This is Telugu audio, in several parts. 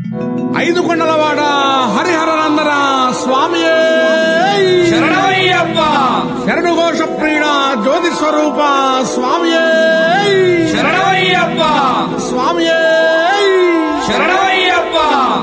ఐదు కొండలవాడ హరిహర నందన స్వామి శరణమయ్యప్ప శరణు ఘోష ప్రీణ జ్యోతి స్వరూప స్వామి శరణమయ్యప్ప స్వామి శరణమయ్యప్ప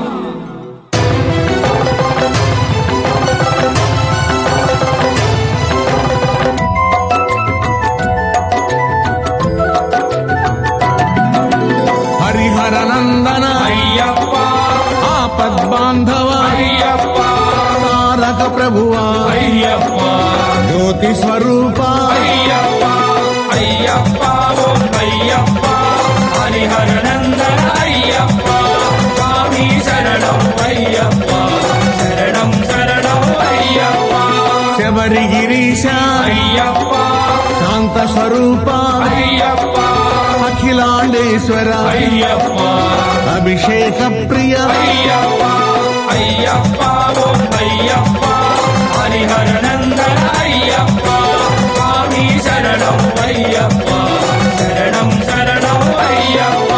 హరిహర నందన అయ్యప్ప ఆపద్బాంధవ అయ్యప్ప తారక ప్రభువా అయ్యప్ప జ్యోతి స్వరూప అయ్యప్ప అయ్యప్ప ఓం అయ్యప్ప హరిహర నందన అయ్యప్ప స్వామి శరణం అయ్యప్ప శరణం శరణం అయ్యప్ప శబరిగిరీశ అయ్యప్ప శాంత స్వరూప అయ్యప్ప అఖిలాండేశ్వర అయ్యప్ప అభిషేక ప్రియ అయ్యప్ప అయ్యప్ప ఓం అయ్యప్ప హరిహర నందన అయ్యప్ప స్వామి శరణం అయ్యప్ప శరణం శరణం అయ్యప్ప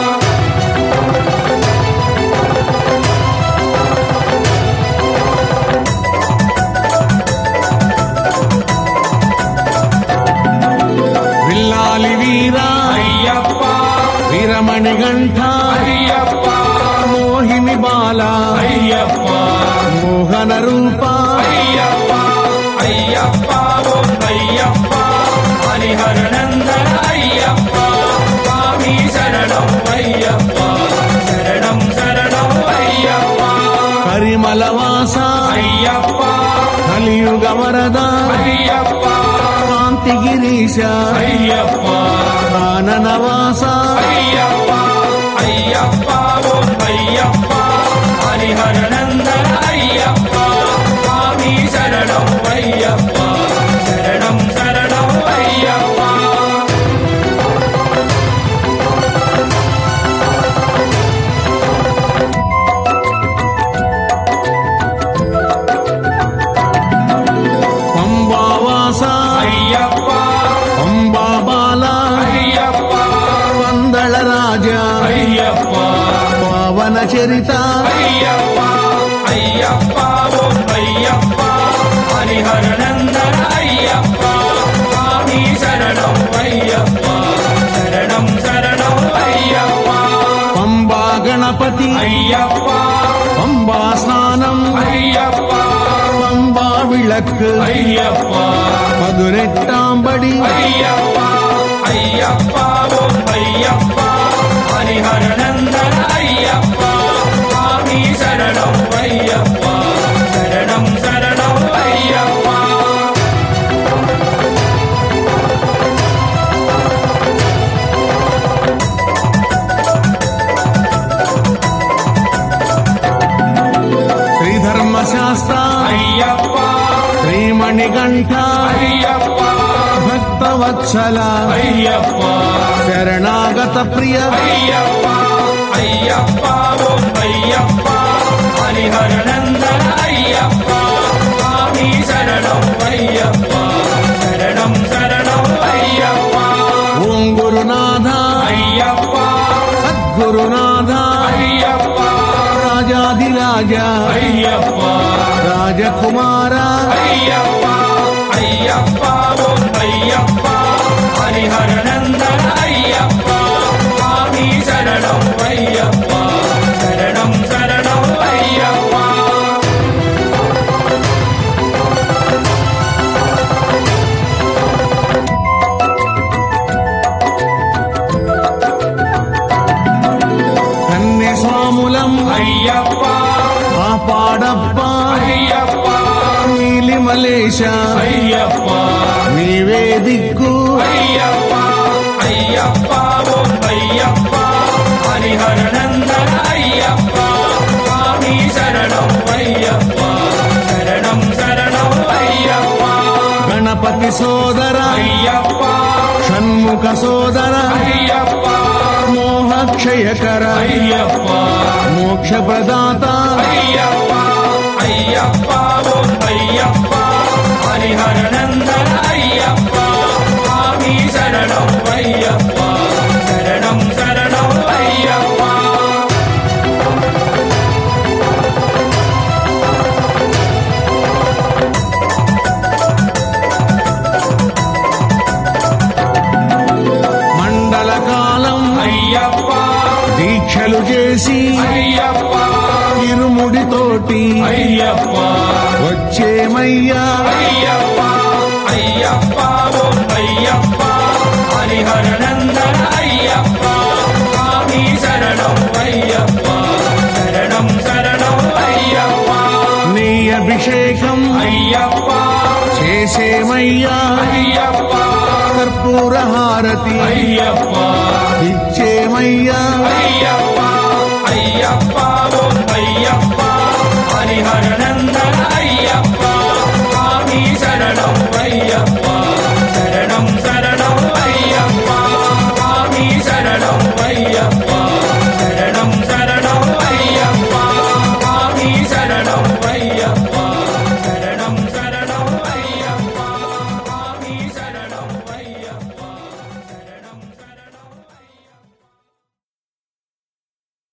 విల్లాలి వీర అయ్యప్ప వీరమణి గంఠ అయ్యప్ప మోహిని బాల అయ్యప్ప మోహన రూప అయ్యప్ప అయ్యప్ప ఓం అయ్యప్ప హరిహర నందన అయ్యప్ప స్వామి శరణం అయ్యప్ప శరణం శరణం అయ్యప్ప కరిమల వాస అయ్యప్ప కలియుగ వరద అయ్యప్ప కాంతిగిరీశ అయ్యప్ప కానన వాస అయ్యప్ప అయ్యప్ప ఓం అయ్యప్ప హరిహర నందన అయ్యప్ప స్వామి శరణం అయ్యప్ప శరణం శరణం అయ్యప్ప పంబా వాస అయ్యప్ప పంబా బాల అయ్యప్ప వందళ రాజ అయ్యప్ప పవన చరిత అయ్యప్ప అయ్యప్ప ఓం అయ్యప్ప హరిహర నందన అయ్యప్ప స్వామి శరణం అయ్యప్ప శరణం శరణం అయ్యప్ప పంబా గణపతి అయ్యప్ప పంబా స్నానం అయ్యప్ప పంబా విளக்கு అయ్యప్ప పదునెట్టాంబడి అయ్యప్ప అయ్యప్ప ఓం అయ్యప్ప హరిహర నందన అయ్యప్ప స్వామి శరణం అయ్యప్ప శరణం శరణం అయ్యప్ప శ్రీధర్మ శాస్త్ర అయ్యప్ప శ్రీమణి గంఠ అయ్యప్ప భక్తవత్సల అయ్యప్ప శరణాగత ప్రియ అయ్యప్ప అయ్యప్ప ఓం అయ్యప్ప హరిహర నందన అయ్యప్ప స్వామి శరణం అయ్యప్ప శరణం శరణం అయ్యప్ప ఓం గురునాథ అయ్యప్ప సద్గురునాథ అయ్యప్ప రాజాధిరాజ అయ్యప్ప రాజకుమార అయ్యప్ప అయ్యప్ప ఓం అయ్యప్ప హరిహర నందన అయ్యప్ప స్వామి శరణం అయ్యప్ప శరణం శరణం అయ్యప్ప కన్య స్వాములం అయ్యప్ప కాపాడప్ప అయ్యప్ప నీలిమలేశ అయ్యప్ప నీవే దిక్కు అయ్యప్ప అయ్యప్ప ఓం అయ్యప్ప హరిహర నందన అయ్యప్ప స్వామి శరణం అయ్యప్ప శరణం శరణం అయ్యప్ప గణపతి సోదర అయ్యప్ప షణ్ముఖ సోదర అయ్యప్ప మోహక్షయకర అయ్యప్ప మోక్ష ప్రదాత అయ్యప్ప అయ్యప్ప ఓం అయ్యప్ప హరిహర నందన అయ్యప్ప స్వామి శరణం అయ్యప్ప శరణం శరణం అయ్యప్ప పూజలు చేసి అయ్యప్ప ఇరుముడితోటి అయ్యప్ప వచ్చేమయ్యా అయ్యప్ప అయ్యప్ప ఓం అయ్యప్ప హరిహర నందన అయ్యప్ప స్వామి శరణం అయ్యప్ప శరణం శరణం అయ్యప్ప నీ అభిషేకం అయ్యప్ప చేసేమయ్యా అయ్యప్ప కర్పూర హారతి అయ్యప్ప ఇచ్చేమయ్యా అయ్యప్ప అయ్యప్ప